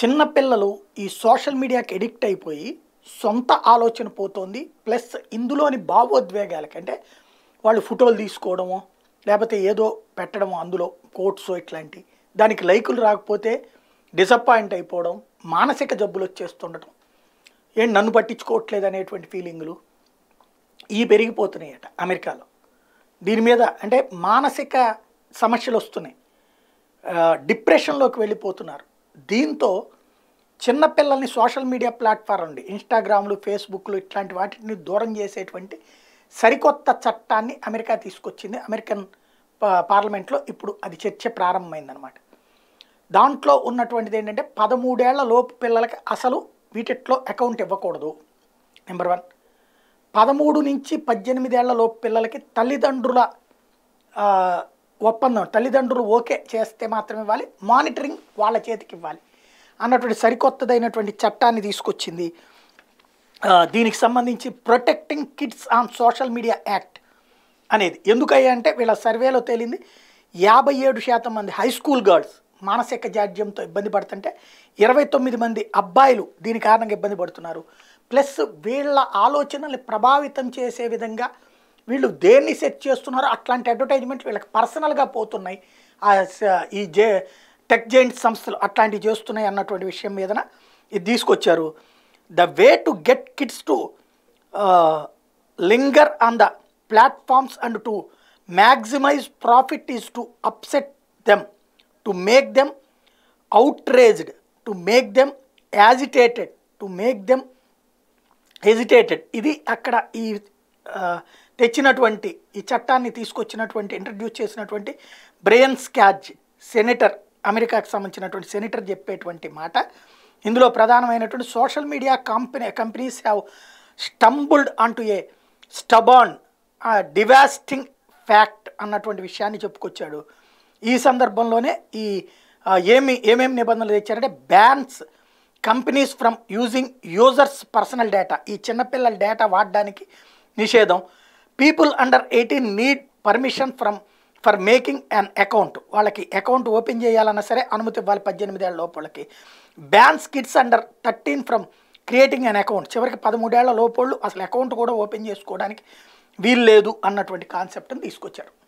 చిన్నపిల్లలు ఈ సోషల్ మీడియాకి ఎడిక్ట్ అయిపోయి సొంత ఆలోచన పోతోంది ప్లస్ ఇందులోని భావోద్వేగాలకి అంటే వాళ్ళు ఫోటోలు తీసుకోవడమో లేకపోతే ఏదో పెట్టడమో అందులో కోట్స్ ఇట్లాంటి దానికి లైకులు రాకపోతే డిసప్పాయింట్ అయిపోవడం మానసిక జబ్బులు వచ్చేస్తుండటం ఏం నన్ను పట్టించుకోవట్లేదు అనేటువంటి ఫీలింగులు ఈ పెరిగిపోతున్నాయట అమెరికాలో దీని మీద అంటే మానసిక సమస్యలు వస్తున్నాయి ఆ, డిప్రెషన్లోకి వెళ్ళిపోతున్నారు దీంతో చిన్నపిల్లల్ని సోషల్ మీడియా ప్లాట్ఫామ్ నుండి ఇన్స్టాగ్రామ్లు ఫేస్బుక్లు ఇట్లాంటి వాటిని దూరం చేసేటువంటి సరికొత్త చట్టాన్ని అమెరికా తీసుకొచ్చింది అమెరికన్ పా- పార్లమెంట్లో ఇప్పుడు అది చర్చ ప్రారంభమైందనమాట దాంట్లో ఉన్నటువంటిది ఏంటంటే పదమూడేళ్ల లోపు పిల్లలకి అసలు వీటిట్లో అకౌంట్ ఇవ్వకూడదు నెంబర్ వన్ పదమూడు నుంచి పద్దెనిమిదేళ్ల లోపు పిల్లలకి తల్లిదండ్రుల ఆ, ఒప్పందం తల్లిదండ్రులు ఓకే చేస్తే మాత్రమే ఇవ్వాలి మానిటరింగ్ వాళ్ళ చేతికి ఇవ్వాలి అన్నటువంటి సరికొత్తదైనటువంటి చట్టాన్ని తీసుకొచ్చింది ఆ, దీనికి సంబంధించి protecting kids on social media act అనేది ఎందుకయ్యా అంటే వీళ్ళ సర్వేలో తేలింది యాభై ఏడు శాతం మంది హై స్కూల్ గర్ల్స్ మానసిక జాడ్యంతో ఇబ్బంది పడుతుంటే ఇరవై తొమ్మిది మంది అబ్బాయిలు దీని కారణంగా ఇబ్బంది పడుతున్నారు ప్లస్ వీళ్ళ ఆలోచనల్ని ప్రభావితం చేసే విధంగా వీళ్ళు దేన్ని సెట్ చేస్తున్నారో అట్లాంటి అడ్వర్టైజ్మెంట్ వీళ్ళకి పర్సనల్గా పోతున్నాయి ఆ స- ఈ జే టెక్ జైంట్ సంస్థలు అట్లాంటివి చేస్తున్నాయి అన్నటువంటి విషయం మీదన ఇది తీసుకొచ్చారు the way to get kids to linger on the platforms and to maximise profit is to upset them to make them outraged to make them agitated to make them hesitated ఇది అక్కడ ఈ ఆ, తెచ్చినటువంటి ఈ చట్టాన్ని తీసుకొచ్చినటువంటి ఇంట్రడ్యూస్ చేసినటువంటి బ్రెయన్ స్కాజ్ senator అమెరికాకు సంబంధించినటువంటి సెనేటర్ చెప్పేటువంటి మాట ఇందులో ప్రధానమైనటువంటి social media company companies have stumbled అంటూ ఏ స్టబాన్ డివాస్టింగ్ ఫ్యాక్ట్ అన్నటువంటి విషయాన్ని చెప్పుకొచ్చాడు ఈ సందర్భంలోనే ఈ ఆ, ఏమి ఏమేమి నిబంధనలు తెచ్చారంటే bans companies from using users personal data ఈ చిన్నపిల్లల డేటా వాడడానికి నిషేధం people under eighteen need permission from for making an account వాళ్ళకి అకౌంట్ ఓపెన్ చేయాలన్నా సరే అనుమతి ఇవ్వాలి పద్దెనిమిది ఏళ్ళ లోపలకి bans kids under thirteen from creating an account చివరికి పదమూడేళ్ల లోపళ్ళు అసలు అకౌంట్ కూడా ఓపెన్ చేసుకోవడానికి వీలు లేదు అన్నటువంటి కాన్సెప్ట్ని తీసుకొచ్చారు